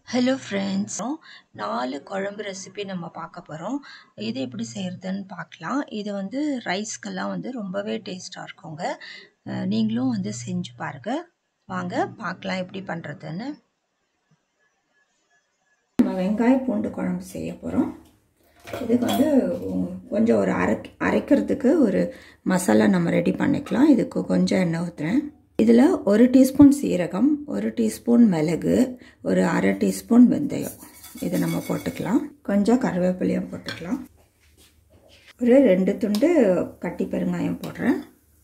hello friends நாலு குழம்பு recipe நம்ம பார்க்க போகிறோம் இது எப்படி செய்கிறதுன்னு பார்க்கலாம் இது வந்து ரைஸ்க்கெல்லாம் வந்து ரொம்பவே டேஸ்ட்டாக இருக்குங்க அஹ் நீங்களும் வந்து செஞ்சு பாருங்கள் வாங்க பார்க்கலாம் எப்படி பண்ணுறதுன்னு நம்ம வெங்காய பூண்டு குழம்பு செய்ய போகிறோம் இதுக்கு வந்து உம், கொஞ்சம் ஒரு அரை அரைக்கிறதுக்கு ஒரு மசாலா நம்ம ரெடி பண்ணிக்கலாம் இதுக்கு கொஞ்சம் எண்ணெய் ஊற்றுறேன் இதில் ஒரு டீஸ்பூன் சீரகம் ஒரு டீஸ்பூன் மிளகு ஒரு அரை டீஸ்பூன் வெந்தயம் இதை நம்ம போட்டுக்கலாம் கொஞ்சம் கருவேப்பிலையும் போட்டுக்கலாம் ஒரு ரெண்டு துண்டு கட்டி பெருங்காயம் போடுறேன்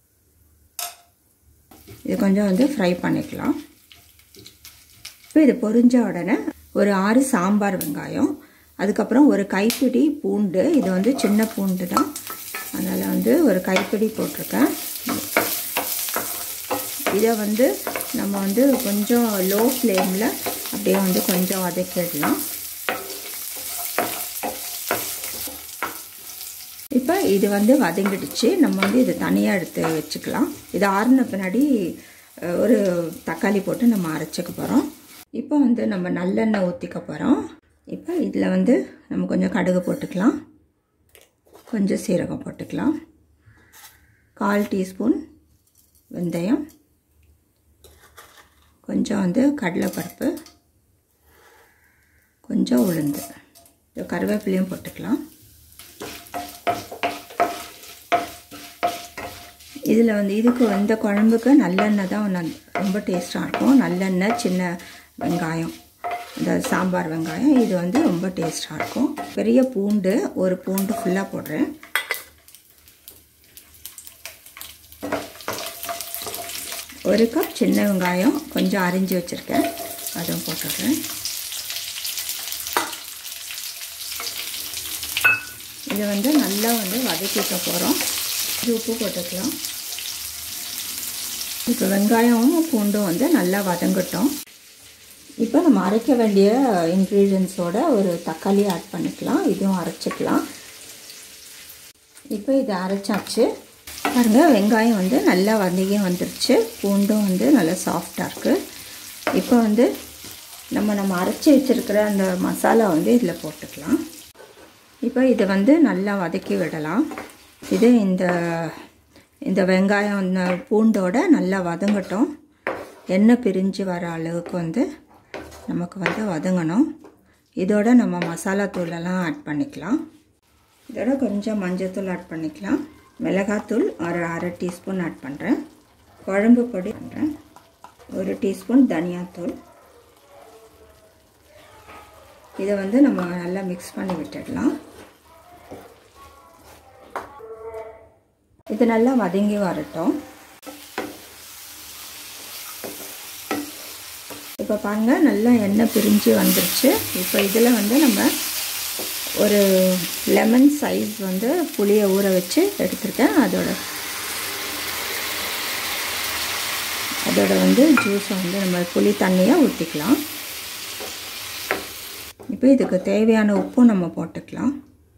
இது கொஞ்சம் வந்து ஃப்ரை பண்ணிக்கலாம் இப்போ இது பொரிஞ்ச உடனே ஒரு ஆறு சாம்பார் வெங்காயம் அதுக்கப்புறம் ஒரு கைப்பிடி பூண்டு இது வந்து சின்ன பூண்டு தான் அதனால் வந்து ஒரு கைப்பிடி போட்டிருக்கேன் இதை வந்து நம்ம வந்து கொஞ்சம் லோ ஃப்ளேமில் அப்படியே வந்து கொஞ்சம் வதக்கிடலாம் இப்போ இது வந்து வதங்கிடுச்சு நம்ம வந்து இது தனியாக எடுத்து வச்சுக்கலாம் இது ஆறுன பின்னாடி அஹ், ஒரு தக்காளி போட்டு நம்ம அரைச்சிக்க போகிறோம் இப்போ வந்து நம்ம நல்லெண்ணெய் ஊற்றிக்க போகிறோம் இப்போ இதில் வந்து நம்ம கொஞ்சம் கடுகு போட்டுக்கலாம் கொஞ்சம் சீரகம் போட்டுக்கலாம் கால் டீஸ்பூன் வெந்தயம் கொஞ்சம் வந்து கடலைப்பருப்பு கொஞ்சம் உளுந்து இது கருவேப்பிலையும் போட்டுக்கலாம் இதில் வந்து இதுக்கு இந்த குழம்புக்கு நல்லெண்ணெய் தான் நல் ரொம்ப டேஸ்ட்டாக இருக்கும் நல்லெண்ணெய் சின்ன வெங்காயம் இந்த சாம்பார் வெங்காயம் இது வந்து ரொம்ப டேஸ்ட்டாக இருக்கும் பெரிய பூண்டு ஒரு பூண்டு ஃபுல்லாக போடுறேன் ஒரு கப் சின்ன வெங்காயம் கொஞ்சம் அரிஞ்சு வச்சுருக்கேன் அதுவும் போட்டுடுறேன் இது வந்து நல்லா வந்து வதக்கிக்க போகிறோம் இது உப்பு போட்டுக்கலாம் இப்போ வெங்காயமும் பூண்டும் வந்து நல்லா வதங்கட்டும் இப்போ நம்ம அரைக்க வேண்டிய இன்க்ரீடியன்ஸோட ஒரு தக்காளி ஆட் பண்ணிக்கலாம் இதுவும் அரைச்சிக்கலாம் இப்போ இதை அரைச்சாச்சு பாருங்கள் வெங்காயம் வந்து நல்லா வதங்கி வந்துருச்சு பூண்டும் வந்து நல்லா சாஃப்டாக இருக்குது இப்போ வந்து நம்ம நம்ம அரைச்சி வச்சுருக்கிற அந்த மசாலா வந்து இதில் போட்டுக்கலாம் இப்போ இதை வந்து நல்லா வதக்கி விடலாம் இது இந்த இந்த வெங்காயம் இந்த பூண்டோட நல்லா வதங்கட்டும் எண்ணெய் பிரிஞ்சு வர அளவுக்கு வந்து நமக்கு வந்து வதங்கணும் இதோட நம்ம மசாலா தூளெல்லாம் ஆட் பண்ணிக்கலாம் இதோட கொஞ்சம் மஞ்சள்தூள் ஆட் பண்ணிக்கலாம் மிளகாத்தூள் ஒரு அரை டீஸ்பூன் ஆட் பண்ணுறேன் குழம்பு பொடி பண்ணுறேன் ஒரு டீஸ்பூன் தனியாத்தூள் இதை வந்து நம்ம நல்லா மிக்ஸ் பண்ணி விட்டுடலாம் இது நல்லா வதங்கி வரட்டும் இப்போ பாருங்கள் நல்லா எண்ணெய் பிரிஞ்சு வந்துருச்சு இப்போ இதில் வந்து நம்ம ஒரு லெமன் சைஸ் வந்து புளியை ஊற வச்சு எடுத்திருக்கேன் அதோட அதோட வந்து ஜூஸை வந்து நம்ம புளி தண்ணியை ஊற்றிக்கலாம் இப்போ இதுக்கு தேவையான உப்பும் நம்ம போட்டுக்கலாம்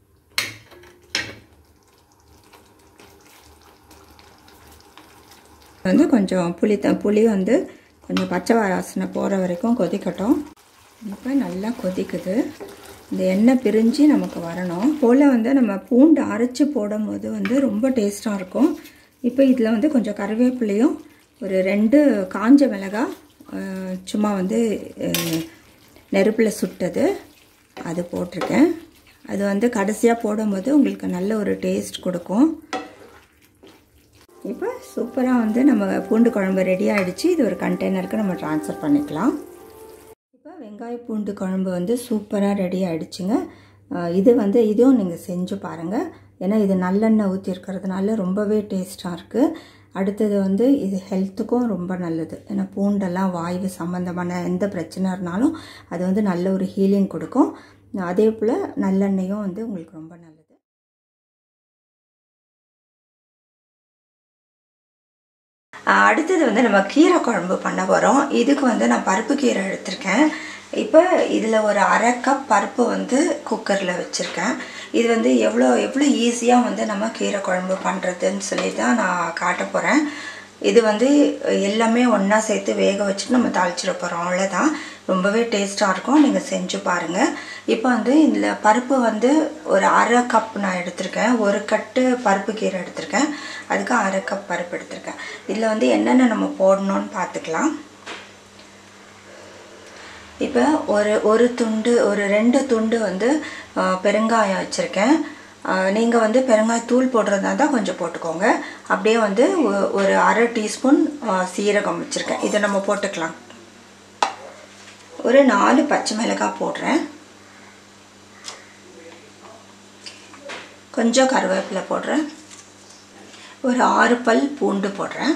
வந்து கொஞ்சம் புளி த புளி வந்து கொஞ்சம் பச்சை வாசனை போகிற வரைக்கும் கொதிக்கட்டும் இப்போ நல்லா கொதிக்குது இந்த எண்ணெய் பிரிஞ்சு நமக்கு வரணும் போல் வந்து நம்ம பூண்டு அரைச்சி போடும்போது வந்து ரொம்ப டேஸ்ட்டாக இருக்கும் இப்போ இதில் வந்து கொஞ்சம் கருவேப்பிலையும் ஒரு ரெண்டு காஞ்ச மிளகாய் அஹ், சும்மா வந்து அஹ், நெருப்பில் சுட்டது அது போட்டிருக்கேன் அது வந்து கடைசியாக போடும்போது உங்களுக்கு நல்ல ஒரு டேஸ்ட் கொடுக்கும் இப்போ சூப்பராக வந்து நம்ம பூண்டு குழம்பு ரெடி ஆகிடுச்சு இது ஒரு கண்டெய்னருக்கு நம்ம ட்ரான்ஸ்ஃபர் பண்ணிக்கலாம் இப்போ வெங்காய பூண்டு குழம்பு வந்து சூப்பராக ரெடி ஆகிடுச்சுங்க இது வந்து இதுவும் நீங்கள் செஞ்சு பாருங்கள் ஏன்னா இது நல்லெண்ணெய் ஊற்றி இருக்கிறதுனால ரொம்பவே டேஸ்ட்டாக இருக்குது அடுத்தது வந்து இது ஹெல்த்துக்கும் ரொம்ப நல்லது ஏன்னா பூண்டெல்லாம் வாய்வு சம்மந்தமான எந்த பிரச்சனை இருந்தாலும் அது வந்து நல்ல ஒரு ஹீலிங் கொடுக்கும் அதே போல் நல்லெண்ணெயும் வந்து உங்களுக்கு ரொம்ப நல்லது அடுத்தது வந்து நம்ம கீரை குழம்பு பண்ண போகிறோம் இதுக்கு வந்து நான் பருப்பு கீரை எடுத்திருக்கேன் இப்போ இதில் ஒரு அரை கப் பருப்பு வந்து குக்கரில் வச்சுருக்கேன் இது வந்து எவ்வளோ எவ்வளோ ஈஸியாக வந்து நம்ம கீரை குழம்பு பண்ணுறதுன்னு சொல்லி தான் நான் காட்ட போகிறேன் இது வந்து எல்லாமே ஒன்றா சேர்த்து வேக வச்சுட்டு நம்ம தாளிச்சிட போகிறோம் அவ்வளோதான் ரொம்பவே டேஸ்ட்டாக இருக்கும் நீங்கள் செஞ்சு பாருங்கள் இப்போ வந்து இதில் பருப்பு வந்து ஒரு அரை கப் நான் எடுத்திருக்கேன் ஒரு கட்டு பருப்பு கீரை எடுத்திருக்கேன் அதுக்கு அரை கப் பருப்பு எடுத்திருக்கேன் இதில் வந்து என்னென்ன நம்ம போடணும்னு பார்த்துக்கலாம் இப்போ ஒரு ஒரு துண்டு ஒரு ரெண்டு துண்டு வந்து ஆ, பெருங்காயம் வச்சுருக்கேன் நீங்கள் வந்து பெருங்காயத்தூள் போடுறதா தான் கொஞ்சம் போட்டுக்கோங்க அப்படியே வந்து ஒ- ஒரு அரை டீஸ்பூன் ஆ, சீரகம் வச்சுருக்கேன் இதை நம்ம போட்டுக்கலாம் ஒரு நாலு பச்சை மிளகாய் போடுறேன் கொஞ்சம் கருவேப்பிலை போடுறேன் ஒரு ஆறு பல் பூண்டு போடுறேன்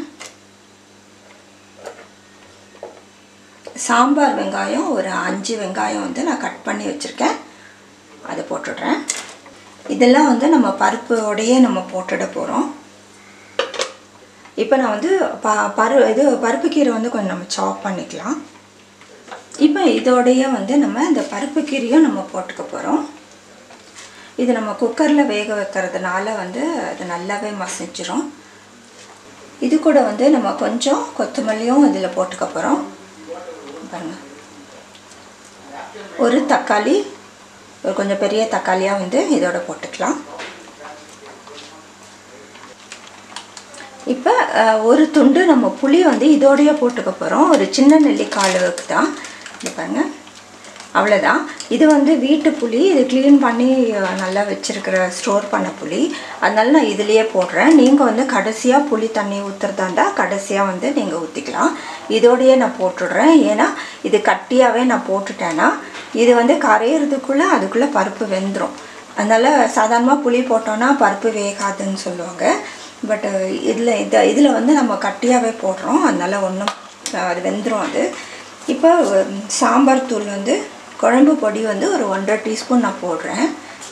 சாம்பார் வெங்காயம் ஒரு அஞ்சு வெங்காயம் வந்து நான் கட் பண்ணி வச்சுருக்கேன் அதை போட்டுடுறேன் இதெல்லாம் வந்து நம்ம பருப்போடையே நம்ம போட்டுட போகிறோம் இப்போ நான் வந்து ப பரு இது பருப்பு கீரை வந்து கொஞ்சம் நம்ம சாப் பண்ணிக்கலாம் இப்போ இதோடைய வந்து நம்ம இந்த பருப்பு கீரையும் நம்ம போட்டுக்க போகிறோம் இது நம்ம குக்கரில் வேக வைக்கிறதுனால வந்து அது நல்லாவே மசிச்சிரும் இது கூட வந்து நம்ம கொஞ்சம் கொத்தமல்லியும் இதில் போட்டுக்க போகிறோம் பாருங்க ஒரு தக்காளி ஒரு கொஞ்சம் பெரிய தக்காளியாக வந்து இதோட போட்டுக்கலாம் இப்போ அஹ், ஒரு துண்டு நம்ம புளி வந்து இதோடயே போட்டுக்க போகிறோம் ஒரு சின்ன நெல்லிக்காய் அளவுக்கு தான் இது பாருங்க அவ்வளோதான் இது வந்து வீட்டு புளி இது க்ளீன் பண்ணி அஹ், நல்லா வச்சுருக்கிற ஸ்டோர் பண்ண புளி அதனால நான் இதுலேயே போடுறேன் நீங்கள் வந்து கடைசியாக புளி தண்ணி ஊற்றுறதா இருந்தால் கடைசியாக வந்து நீங்கள் ஊற்றிக்கலாம் இதோடையே நான் போட்டுடுறேன் ஏன்னா இது கட்டியாகவே நான் போட்டுட்டேன்னா இது வந்து கரையிறதுக்குள்ளே அதுக்குள்ளே பருப்பு வெந்துடும் அதனால் சாதாரணமாக புளி போட்டோன்னா பருப்பு வேகாதுன்னு சொல்லுவாங்க பட் இதில் இந்த இதில் வந்து நம்ம கட்டியாகவே போடுறோம் அதனால் ஒன்றும் அது வெந்துடும் அது இப்போ உம், சாம்பார் தூள் வந்து குழம்பு பொடி வந்து ஒரு ஒன்றரை டீஸ்பூன் நான் போடுறேன்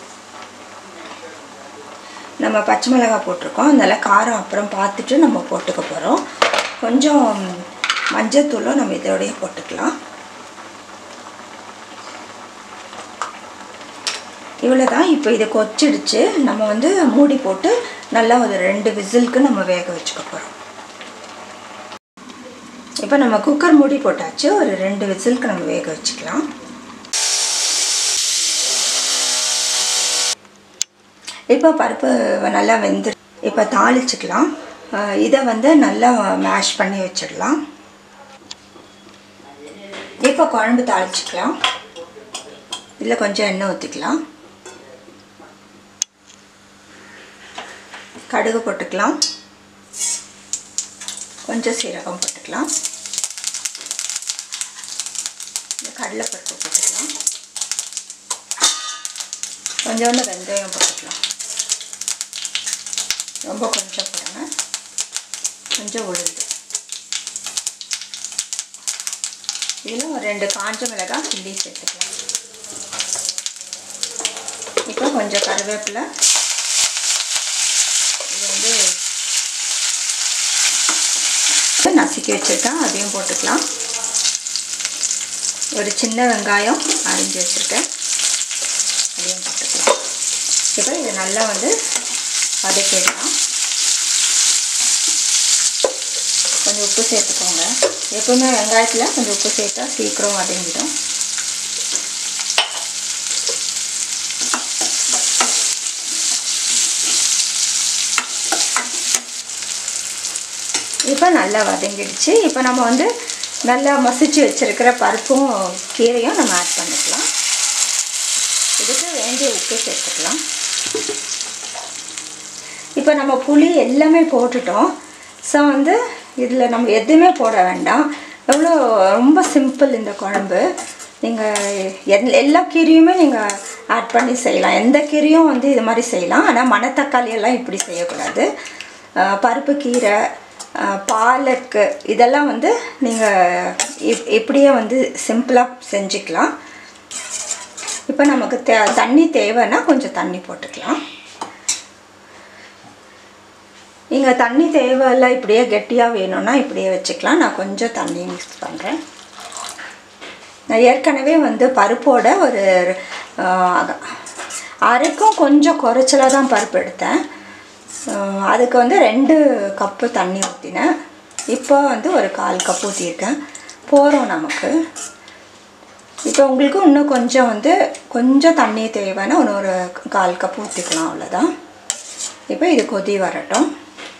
நம்ம பச்சை மிளகாய் போட்டிருக்கோம் அதனால் காரம் அப்புறம் பார்த்துட்டு நம்ம போட்டுக்க போகிறோம் கொஞ்சம் மஞ்சத்தூளும் நம்ம இதோடய போட்டுக்கலாம் இவ்வளோ தான் இப்போ இதை கொச்சிடுச்சு நம்ம வந்து மூடி போட்டு நல்லா ஒரு ரெண்டு விசிலுக்கு நம்ம வேக வச்சுக்க போகிறோம் இப்போ நம்ம குக்கர் மூடி போட்டாச்சு ஒரு ரெண்டு விசிலுக்கு நம்ம வேக வச்சுக்கலாம் இப்போ பருப்பு நல்லா வெந்து இப்போ தாளிச்சுக்கலாம் அஹ் இதை வந்து நல்லா மேஷ் பண்ணி வச்சிடலாம் இப்போ குழம்பு தாளிச்சுக்கலாம் இதில் கொஞ்சம் எண்ணெய் ஊற்றிக்கலாம் கடுகு போட்டுக்கலாம் கொஞ்சம் சீரகம் போட்டுக்கலாம் இந்த கடலைப்பருப்பு போட்டுக்கலாம் கொஞ்சோண்டு வெந்தயம் போட்டுக்கலாம் ரொம்ப கொஞ்சம் போடுங்க கொஞ்சம் உளுந்து இதில் ஒரு ரெண்டு காஞ்ச மிளகாய் கிள்ளி சேர்த்துக்கலாம் இப்போ கொஞ்சம் கருவேப்பிலை இது வந்து நசுக்கி வச்சுருக்கேன் அதையும் போட்டுக்கலாம் ஒரு சின்ன வெங்காயம் அரிஞ்சு வச்சுருக்கேன் அதையும் போட்டுக்கலாம் இப்போ இது நல்லா வந்து வதக்கிடலாம் கொஞ்சம் உப்பு சேர்த்துக்கோங்க எப்பவுமே வெங்காயத்தில் கொஞ்சம் உப்பு சேர்த்தா சீக்கிரம் வதங்கிடும் இப்போ நல்லா வதங்கிடுச்சு இப்போ நம்ம வந்து நல்லா மசிச்சு வச்சுருக்கிற பருப்பும் கீரையும் நம்ம ஆட் பண்ணிக்கலாம் இதுக்கு வேண்டிய உப்பு சேர்த்துக்கலாம் இப்போ நம்ம புளி எல்லாமே போட்டுட்டோம் ஸோ வந்து இதில் நம்ம எதுவுமே போட வேண்டாம் எவ்வளோ ரொம்ப சிம்பிள் இந்த குழம்பு நீங்கள் எல் எல்லா கீரையுமே நீங்கள் ஆட் பண்ணி செய்யலாம் எந்த கீரையும் வந்து இது மாதிரி செய்யலாம் ஆனால் மணத்தக்காளி எல்லாம் இப்படி செய்யக்கூடாது அஹ் பருப்பு கீரை அஹ் பாலக்கு இதெல்லாம் வந்து நீங்கள் இப் இப்படியே வந்து சிம்பிளாக செஞ்சுக்கலாம் இப்போ நமக்கு தே தண்ணி தேவைன்னா கொஞ்சம் தண்ணி போட்டுக்கலாம் நீங்கள் தண்ணி தேவையில்ல இப்படியே கெட்டியாக வேணும்னா இப்படியே வச்சுக்கலாம் நான் கொஞ்சம் தண்ணி மிக்ஸ் பண்ணுறேன் நான் ஏற்கனவே வந்து பருப்போட ஒரு ஆஹ், அரைக்கும் கொஞ்சம் குறைச்சலாக தான் பருப்பு எடுத்தேன் ஆஹ், அதுக்கு வந்து ரெண்டு கப்பு தண்ணி ஊற்றினேன் இப்போ வந்து ஒரு கால் கப் ஊற்றிருக்கேன் போகிறோம் நமக்கு இப்போ உங்களுக்கு இன்னும் கொஞ்சம் வந்து கொஞ்சம் தண்ணி தேவைன்னா இன்னொரு கால் கப் ஊற்றிக்கலாம் அவ்வளோதான் இப்போ இது கொதி வரட்டும்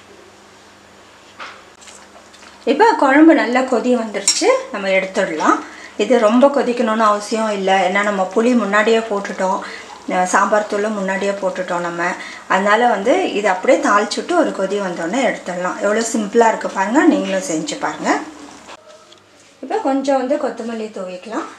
இப்போ குழம்பு நல்லா கொதி வந்துருச்சு நம்ம எடுத்துடலாம் இது ரொம்ப கொதிக்கணும்னு அவசியம் இல்லை ஏன்னா நம்ம புளி முன்னாடியே போட்டுட்டோம் அஹ் சாம்பார் தூளும் முன்னாடியே போட்டுட்டோம் நம்ம அதனால் வந்து இது அப்படியே தாளிச்சுட்டு ஒரு கொதி வந்தோடனே எடுத்துடலாம் எவ்வளோ சிம்பிளாக இருக்குது பாருங்கள் நீங்களும் செஞ்சு பாருங்கள் இப்போ கொஞ்சம் வந்து கொத்தமல்லி தூவிக்கலாம்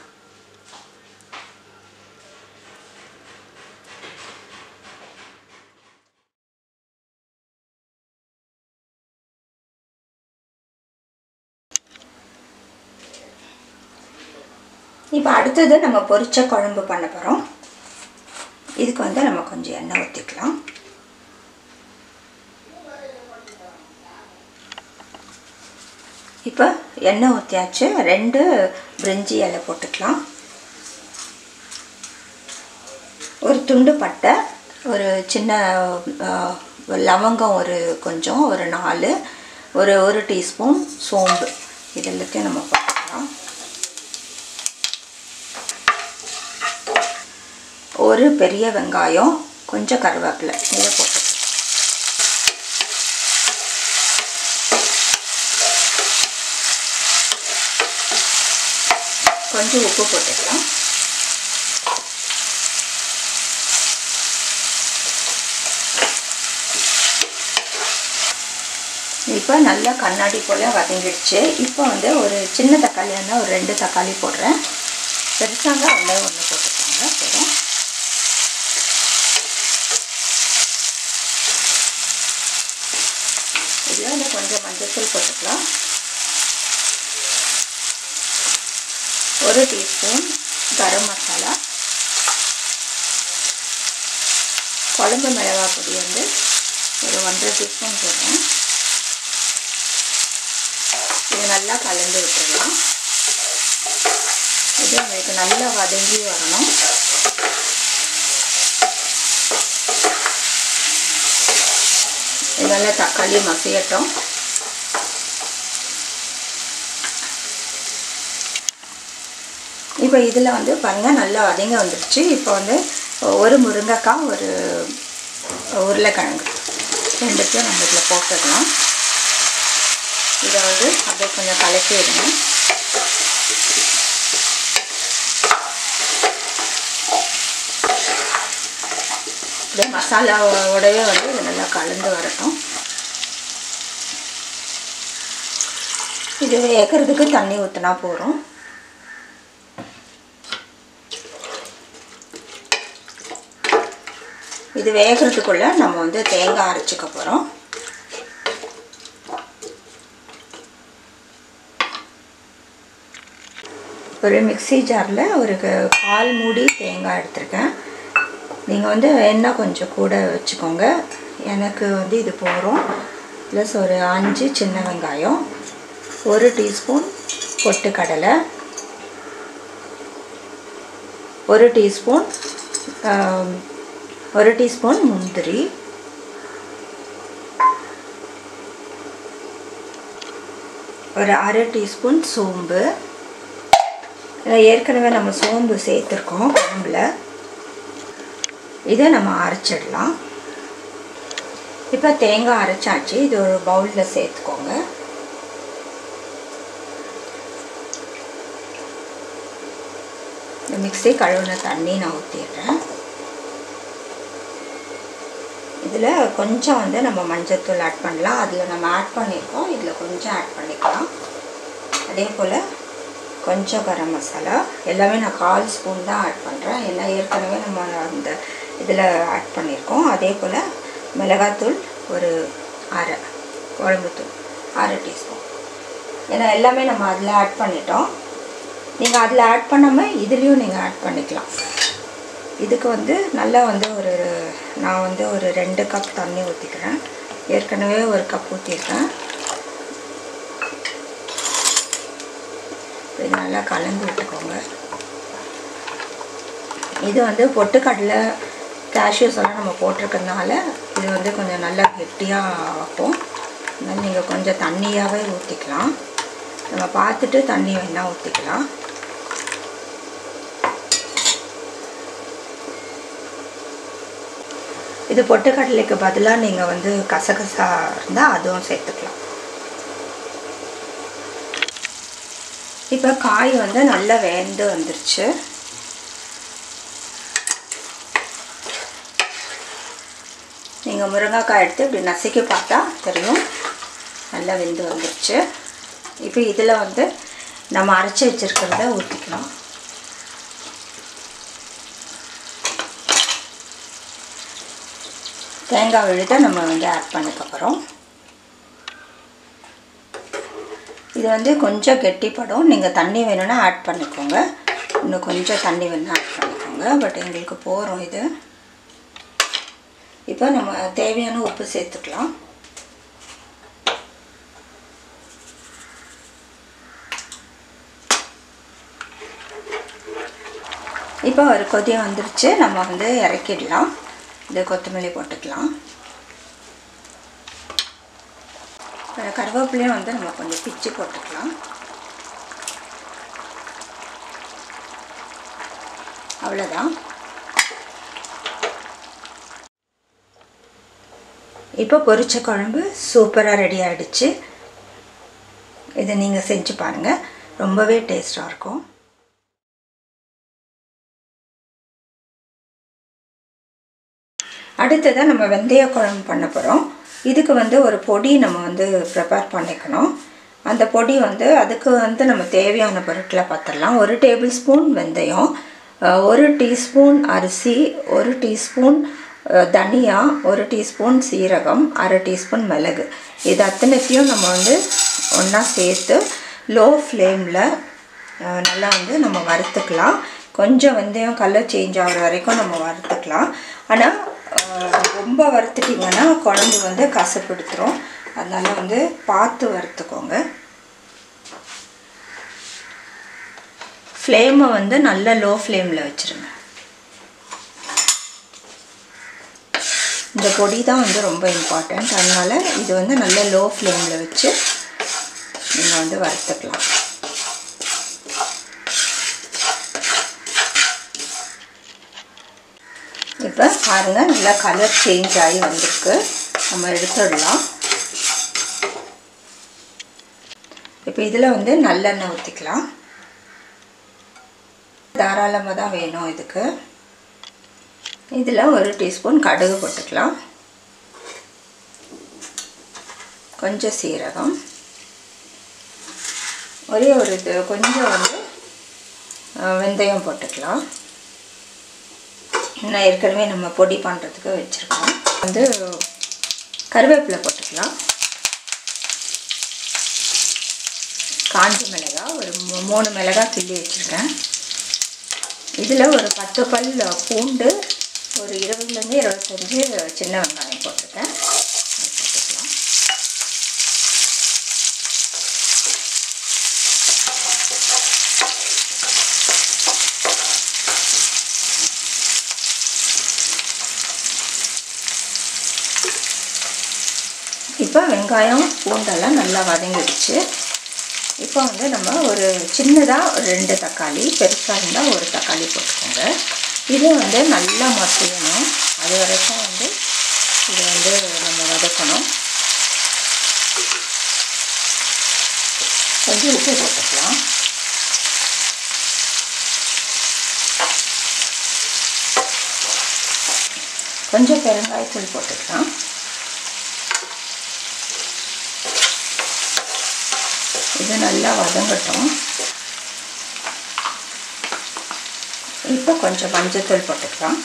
இப்போ அடுத்தது நம்ம பொரிச்ச குழம்பு பண்ண போகிறோம் இதுக்கு வந்து நம்ம கொஞ்சம் எண்ணெய் ஊற்றிக்கலாம் இப்போ எண்ணெய் ஊற்றியாச்சு ரெண்டு பிரிஞ்சி இலை போட்டுக்கலாம் ஒரு துண்டு பட்டை ஒரு சின்ன ஆஹ், லவங்கம் ஒரு கொஞ்சம் ஒரு நாலு ஒரு ஒரு டீஸ்பூன் சோம்பு இது எல்லாத்தையும் நம்ம போட்டுக்கலாம் ஒரு பெரிய வெங்காயம் கொஞ்சம் கருவேப்பிலை இதை போட்டு கொஞ்சம் உப்பு போட்டுக்கலாம் இப்போ நல்லா கண்ணாடி போல் வதங்கிடுச்சு இப்போ வந்து ஒரு சின்ன தக்காளி இருந்தால் ஒரு ரெண்டு தக்காளி போடுறேன் பெருசாங்க ஒன்றே ஒன்று போட்டுக்கோங்க போதும் இதில் வந்து கொஞ்சம் மஞ்சள்தூள் போட்டுக்கலாம் ஒரு டீஸ்பூன் கரம் மசாலா குழம்பு மிளகாய் பொடி வந்து ஒரு ஒன்றரை டீஸ்பூன் போடுறேன் இது நல்லா கலந்து விட்டுடலாம் இது உங்களுக்கு நல்லா வதங்கி வரணும் இது நல்லா தக்காளி மசியட்டும் இப்போ இதில் வந்து பாருங்கள் நல்லா வதங்க வந்துருச்சு இப்போ வந்து ஒரு முருங்கைக்காய் ஒரு உருளைக்கிழங்கு ரெண்டுத்தையும் நம்ம இதில் போட்டுடலாம் இதை வந்து அப்படியே கொஞ்சம் கலக்கி விடுங்க அப்படியே மசாலாவோடவே வந்து இது நல்லா கலந்து வரட்டும் இது வேகிறதுக்கு தண்ணி ஊற்றினா போகிறோம் இது வேகிறதுக்குள்ளே நம்ம வந்து தேங்காய் அரைச்சிக்க போகிறோம் ஒரு மிக்ஸி ஜாரில் ஒரு க- கால் மூடி தேங்காய் எடுத்திருக்கேன் நீங்கள் வந்து எண்ணெய் கொஞ்சம் கூட வச்சுக்கோங்க எனக்கு வந்து இது போகிறோம் ப்ளஸ் ஒரு அஞ்சு சின்ன வெங்காயம் ஒரு டீஸ்பூன் பொட்டுக்கடலை ஒரு டீஸ்பூன் ஆம், ஒரு டீஸ்பூன் முந்திரி ஒரு அரை டீஸ்பூன் சோம்பு இதில் ஏற்கனவே நம்ம சோம்பு சேர்த்துருக்கோம் குழம்புல இதை நம்ம அரைச்சிடலாம் இப்போ தேங்காய் அரைச்சாச்சு இது ஒரு பவுலில் சேர்த்துக்கோங்க இந்த மிக்ஸி கழுவுன தண்ணி நான் ஊற்றிடுறேன் இதில் கொஞ்சம் வந்து நம்ம மஞ்சத்தூள் ஆட் பண்ணலாம் அதில் நம்ம ஆட் பண்ணியிருக்கோம் இதில் கொஞ்சம் ஆட் பண்ணிக்கலாம் அதே போல் கொஞ்சம் கரம் மசாலா எல்லாமே நான் கால் ஸ்பூன் தான் ஆட் பண்ணுறேன் ஏன்னா ஏற்கனவே நம்ம அந்த இதில் ஆட் பண்ணியிருக்கோம் அதே போல் மிளகாத்தூள் ஒரு அரை குழம்புத்தூள் அரை டீஸ்பூன் ஏன்னா எல்லாமே நம்ம அதில் ஆட் பண்ணிட்டோம் நீங்கள் அதில் ஆட் பண்ணாமல் இதுலேயும் நீங்கள் ஆட் பண்ணிக்கலாம் இதுக்கு வந்து நல்லா வந்து ஒரு நான் வந்து ஒரு ரெண்டு கப் தண்ணி ஊற்றிக்கிறேன் ஏற்கனவே ஒரு கப் ஊற்றிருக்கேன் இது நல்லா கலந்து விட்டுக்கோங்க இது வந்து பொட்டுக்கடலை கேஷ்யூஸ் எல்லாம் நம்ம போட்டிருக்கறதுனால இது வந்து கொஞ்சம் நல்லா கெட்டியாக வைப்போம் அதனால் நீங்கள் கொஞ்சம் தண்ணியாகவே ஊற்றிக்கலாம் நம்ம பார்த்துட்டு தண்ணி வேணால் ஊற்றிக்கலாம் இது பொட்டுக்கடலைக்கு பதிலாக நீங்கள் வந்து கசகசா இருந்தால் அதுவும் சேர்த்துக்கலாம் இப்போ காய் வந்து நல்லா வேந்து வந்துருச்சு நீங்கள் முருங்கைக்காய் எடுத்து இப்படி நசுக்கி பார்த்தா தெரியும் நல்லா வெந்து வந்துருச்சு இப்போ இதில் வந்து நம்ம அரைச்சி வச்சுருக்கிறத ஊற்றிக்கலாம் தேங்காய் விழுத நம்ம வந்து ஆட் பண்ணிக்க போகிறோம் இது வந்து கொஞ்சம் கெட்டிப்படும் நீங்கள் தண்ணி வேணும்னா ஆட் பண்ணிக்கோங்க இன்னும் கொஞ்சம் தண்ணி வேணும்னா ஆட் பண்ணிக்கோங்க பட் எங்களுக்கு போகிறோம் இது இப்போ நம்ம தேவையான உப்பு சேர்த்துக்கலாம் இப்போ ஒரு கொதி வந்துருச்சு நம்ம வந்து இறக்கிடலாம் இது கொத்தமல்லி போட்டுக்கலாம் கருவேப்பிலையும் வந்து நம்ம கொஞ்சம் பிச்சு போட்டுக்கலாம் அவ்வளோதான் இப்போ பொரிச்ச குழம்பு சூப்பராக ரெடி ஆகிடுச்சு இதை நீங்கள் செஞ்சு பாருங்கள் ரொம்பவே டேஸ்ட்டாக இருக்கும் அடுத்ததாக நம்ம வெந்தய குழம்பு பண்ண போகிறோம் இதுக்கு வந்து ஒரு பொடி நம்ம வந்து ப்ரிப்பேர் பண்ணிக்கணும் அந்த பொடி வந்து அதுக்கு வந்து நம்ம தேவையான பொருட்களை பார்த்துடலாம் ஒரு டேபிள் ஸ்பூன் வெந்தயம் ஒரு டீஸ்பூன் அரிசி ஒரு டீஸ்பூன் தனியா ஒரு டீஸ்பூன் சீரகம் அரை டீஸ்பூன் மிளகு இது அத்தனைத்தையும் நம்ம வந்து ஒன்றா சேர்த்து லோ ஃப்ளேமில் நல்லா வந்து நம்ம வறுத்துக்கலாம் கொஞ்சம் வெந்தயம் கலர் சேஞ்ச் ஆகிற வரைக்கும் நம்ம வறுத்துக்கலாம் ஆனால் ரொம்ப வறுத்துட்டிங்கன்னா குழம்பு வந்து கசப்படுத்துரும் அதனால் வந்து பார்த்து வறுத்துக்கோங்க ஃப்ளேமை வந்து நல்ல லோ ஃப்ளேமில் வச்சுருங்க இந்த பொடி தான் வந்து ரொம்ப இம்பார்ட்டண்ட் அதனால் இது வந்து நல்ல லோ ஃப்ளேமில் வச்சு நீங்கள் வந்து வறுத்துக்கலாம் இப்போ பாருங்கள் நல்லா கலர் சேஞ்ச் ஆகி வந்திருக்கு நம்ம எடுத்துடலாம் இப்போ இதில் வந்து நல்லெண்ணெய் ஊற்றிக்கலாம் தாராளமாக தான் வேணும் இதுக்கு இதில் ஒரு டீஸ்பூன் கடுகு போட்டுக்கலாம் கொஞ்சம் சீரகம் ஒரே ஒரு இது கொஞ்சம் வந்து வெந்தயம் போட்டுக்கலாம் நான் ஏற்கனவே நம்ம பொடி பண்ணுறதுக்கு வச்சுருக்கோம் வந்து கருவேப்பிலை போட்டுக்கலாம் காஞ்சி மிளகாய் ஒரு மூணு மிளகாய் கிள்ளி வச்சுருக்கேன் இதில் ஒரு பத்து பல் பூண்டு ஒரு இருபதுலேருந்து இருபத்தஞ்சி சின்ன வெங்காயம் போட்டிருக்கேன் போட்டுக்கலாம் இப்போ வெங்காயம் பூண்டெல்லாம் நல்லா வதங்கிடுச்சு இப்போ வந்து நம்ம ஒரு சின்னதாக ஒரு ரெண்டு தக்காளி பெருசாக இருந்தால் ஒரு தக்காளி போட்டுக்கோங்க இது வந்து நல்லா மசியணும் அது வரைக்கும் வந்து இதை வந்து நம்ம வதக்கணும் கொஞ்சம் உப்பு போட்டுக்கலாம் கொஞ்சம் பெருங்காயத்தூள் போட்டுக்கலாம் இது நல்லா வதங்கட்டும் இப்போ கொஞ்சம் மஞ்சத்தூள் போட்டுக்கலாம்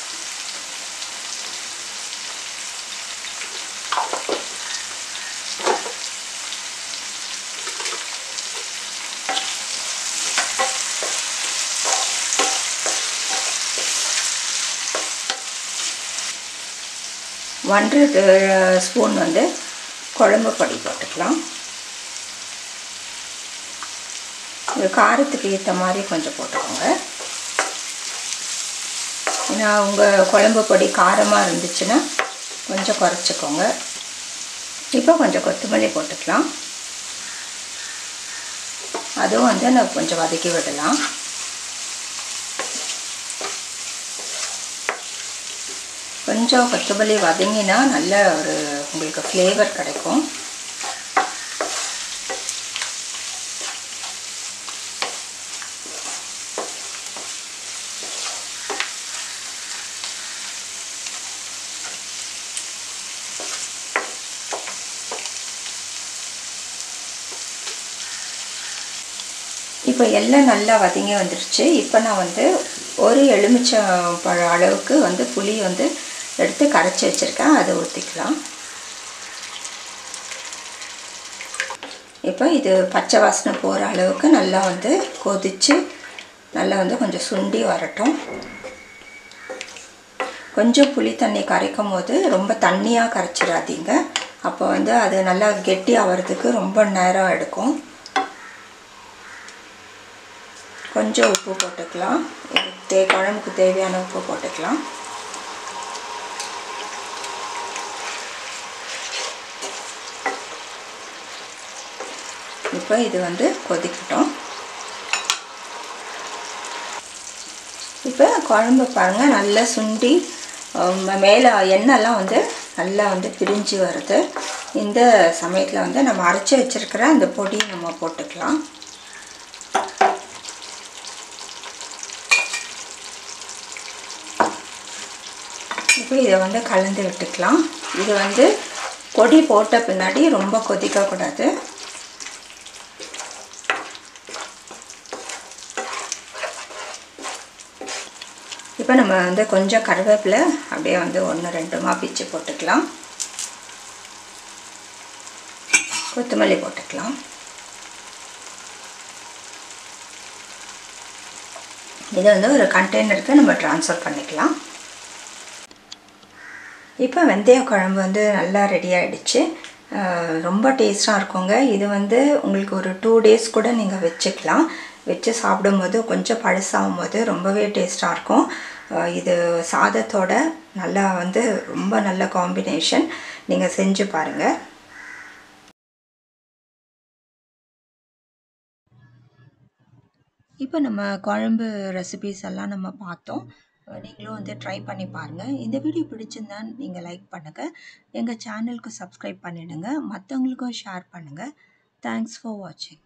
ஒன்றரை ஸ்பூன் வந்து குழம்பு பொடி போட்டுக்கலாம் இது காரத்துக்கு ஏற்ற மாதிரி கொஞ்சம் போட்டுக்கோங்க ஏன்னா உங்கள் குழம்பு பொடி காரமாக இருந்துச்சுன்னா கொஞ்சம் குறைச்சிக்கோங்க இப்போ கொஞ்சம் கொத்தமல்லி போட்டுக்கலாம் அதுவும் வந்து நான் கொஞ்சம் வதக்கி விடலாம் கொஞ்சம் கொஞ்சம் கொத்தமல்லி வதங்கினா நல்ல ஒரு உங்களுக்கு ஃப்ளேவர் கிடைக்கும் இப்போ எல்லாம் நல்லா வதங்கி வந்துருச்சு இப்போ நான் வந்து ஒரு எலுமிச்சம் பழ அளவுக்கு வந்து புளி வந்து எடுத்து கரைச்சி வச்சுருக்கேன் அதை ஊற்றிக்கலாம் இப்போ இது பச்சை வாசனை போகிற அளவுக்கு நல்லா வந்து கொதித்து நல்லா வந்து கொஞ்சம் சுண்டி வரட்டும் கொஞ்சம் புளி தண்ணி கரைக்கும் போது ரொம்ப தண்ணியாக கரைச்சிடாதீங்க அப்போ வந்து அது நல்லா கெட்டி ஆகிறதுக்கு ரொம்ப நேரம் எடுக்கும் கொஞ்சம் உப்பு போட்டுக்கலாம் தே குழம்புக்கு தேவையான உப்பு போட்டுக்கலாம் இப்போ இது வந்து கொதிக்கட்டும் இப்போ குழம்பு பாருங்கள் நல்லா சுண்டி மேலே எண்ணெய்லாம் வந்து நல்லா வந்து பிரிஞ்சு வருது இந்த சமயத்தில் வந்து நம்ம அரைச்சி வச்சுருக்கிற அந்த பொடி நம்ம போட்டுக்கலாம் இப்போ இதை வந்து கலந்து விட்டுக்கலாம் இது வந்து பொடி போட்ட பின்னாடி ரொம்ப கொதிக்கக்கூடாது இப்போ நம்ம வந்து கொஞ்சம் கருவேப்பிலை அப்படியே வந்து ஒன்று ரெண்டுமா பிச்சு போட்டுக்கலாம் கொத்தமல்லி போட்டுக்கலாம் இதை வந்து ஒரு கண்டெய்னருக்கு நம்ம ட்ரான்ஸ்ஃபர் பண்ணிக்கலாம் இப்போ வெந்தய குழம்பு வந்து நல்லா ரெடி ஆகிடுச்சு ரொம்ப டேஸ்ட்டாக இருக்குங்க இது வந்து உங்களுக்கு ஒரு டூ டேஸ் கூட நீங்கள் வச்சுக்கலாம் வச்சு சாப்பிடும்போது கொஞ்சம் பழசாகும் போது ரொம்பவே டேஸ்ட்டாக இருக்கும் இது சாதத்தோட நல்லா வந்து ரொம்ப நல்ல காம்பினேஷன் நீங்கள் செஞ்சு பாருங்கள் இப்போ நம்ம குழம்பு ரெசிபீஸ் எல்லாம் நம்ம பார்த்தோம் நீங்களும் வந்து ட்ரை பண்ணி பாருங்கள் இந்த வீடியோ பிடிச்சிருந்தா நீங்கள் லைக் பண்ணுங்கள் எங்கள் சேனலுக்கு சப்ஸ்கிரைப் பண்ணிவிடுங்க மற்றவங்களுக்கும் ஷேர் பண்ணுங்கள் தேங்க்ஸ் ஃபார் வாட்சிங்